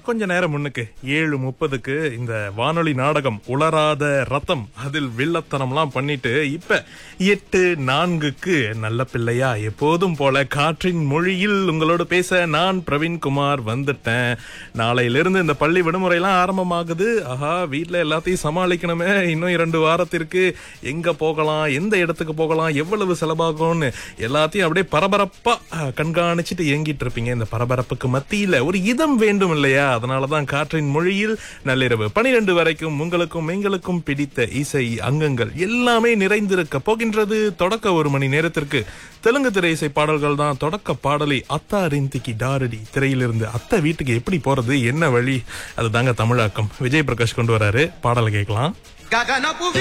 கொஞ்ச நேரம் முன்னுக்கு ஏழு முப்பதுக்கு இந்த வானொலி நாடகம் உளராத ரத்தம் அதில் வில்லத்தனம்லாம் பண்ணிட்டு இப்ப எட்டு நான்குக்கு நல்ல பிள்ளையா எப்போதும் போல காற்றின் மொழியில் உங்களோட பேச நான் பிரவீன்குமார் வந்துட்டேன் நாளையிலிருந்து இந்த பள்ளி விடுமுறைலாம் ஆரம்பமாகுது ஆஹா வீட்ல எல்லாத்தையும் சமாளிக்கணுமே இன்னும் இரண்டு வாரத்திற்கு எங்க போகலாம் எந்த இடத்துக்கு போகலாம் எவ்வளவு செலவாகும்னு எல்லாத்தையும் அப்படியே பரபரப்பா அஹ், கண்காணிச்சிட்டு இயங்கிட்டு இருப்பீங்க இந்த பரபரப்புக்கு மத்தியில ஒரு இதம் வேண்டும் இல்லையா அதனாலதான் காற்றின் மொழியில் நள்ளிரவு பனிரெண்டு வரைக்கும் உங்களுக்கும் எங்களுக்கும் பிடித்த இசை அங்கங்கள் எல்லாமே நிறைந்திருக்க போகின்றது தொடக்க ஒரு மணி நேரத்திற்கு தெலுங்கு திரை இசை பாடல்கள் தான் தொடக்க பாடலை அத்தா ரிந்திக்கு டாரடி திரையிலிருந்து அத்தை வீட்டுக்கு எப்படி போறது என்ன வழி அதுதாங்க தமிழாக்கம் விஜய் பிரகாஷ் கொண்டு வராரு பாடலை கேட்கலாம் గగనపు